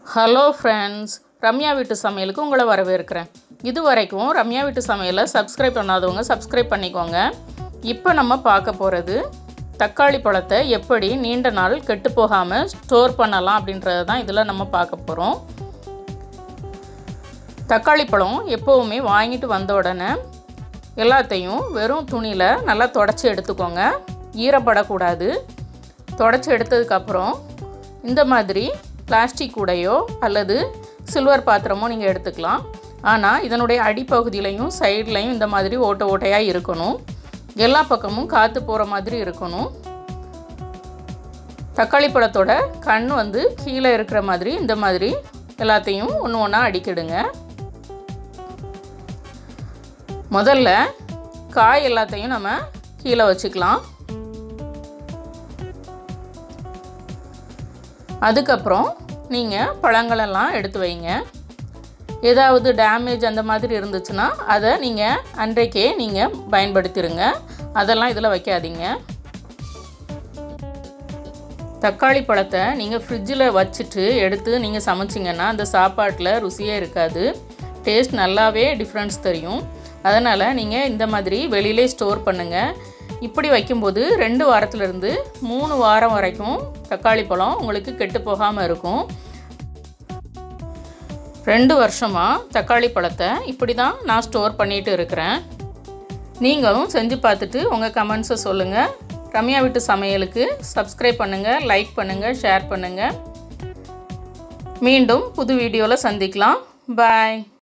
hello friends Ramya வீட்டு சமையலுக்கு உங்களை வரவேற்கிறேன் இது வரைக்கும் ரம்யா வீட்டு சமையலை சப்ஸ்கிரைப் பண்ணாதவங்க சப்ஸ்கிரைப் பண்ணிக்கோங்க இப்போ நம்ம பார்க்க போகிறது தக்காளி பழத்தை எப்படி நீண்ட நாள் கெட்டு போகாமல் ஸ்டோர் பண்ணலாம் அப்படின்றத தான் இதில் நம்ம பார்க்க போகிறோம் தக்காளி பழம் எப்போவுமே வாங்கிட்டு வந்த உடனே எல்லாத்தையும் வெறும் துணியில் நல்லா தொடச்சி எடுத்துக்கோங்க ஈரப்படக்கூடாது தொடச்சி எடுத்ததுக்கப்புறம் இந்த மாதிரி பிளாஸ்டிக் கூடையோ அல்லது சில்வர் பாத்திரமோ நீங்கள் எடுத்துக்கலாம் ஆனால் இதனுடைய அடிப்பகுதியிலையும் சைட்லையும் இந்த மாதிரி ஓட்டை ஓட்டையாக இருக்கணும் எல்லா பக்கமும் காற்று போகிற மாதிரி இருக்கணும் தக்காளி பழத்தோட கண் வந்து கீழே இருக்கிற மாதிரி இந்த மாதிரி எல்லாத்தையும் ஒன்று ஒன்றா அடிக்கிடுங்க முதல்ல காய் எல்லாத்தையும் நம்ம கீழே வச்சுக்கலாம் அதுக்கப்புறம் நீங்கள் பழங்களெல்லாம் எடுத்து வைங்க ஏதாவது டேமேஜ் அந்த மாதிரி இருந்துச்சுன்னா அதை நீங்கள் அன்றைக்கே நீங்கள் பயன்படுத்திடுங்க அதெல்லாம் இதில் வைக்காதீங்க தக்காளி பழத்தை நீங்கள் ஃப்ரிட்ஜில் வச்சுட்டு எடுத்து நீங்கள் சமைச்சிங்கன்னா அந்த சாப்பாட்டில் ருசியே இருக்காது டேஸ்ட் நல்லாவே டிஃப்ரென்ஸ் தெரியும் அதனால் நீங்கள் இந்த மாதிரி வெளியிலே ஸ்டோர் பண்ணுங்கள் இப்படி வைக்கும்போது ரெண்டு வாரத்துலேருந்து மூணு வாரம் வரைக்கும் தக்காளி பழம் உங்களுக்கு கெட்டு போகாமல் இருக்கும் ரெண்டு வருஷமாக தக்காளி பழத்தை இப்படி தான் நான் ஸ்டோர் பண்ணிட்டு இருக்கிறேன் நீங்களும் செஞ்சு பார்த்துட்டு உங்கள் கமெண்ட்ஸை சொல்லுங்கள் ரம்யா வீட்டு சமையலுக்கு சப்ஸ்கிரைப் பண்ணுங்கள் லைக் பண்ணுங்கள் ஷேர் பண்ணுங்கள் மீண்டும் புது வீடியோவில் சந்திக்கலாம் பாய்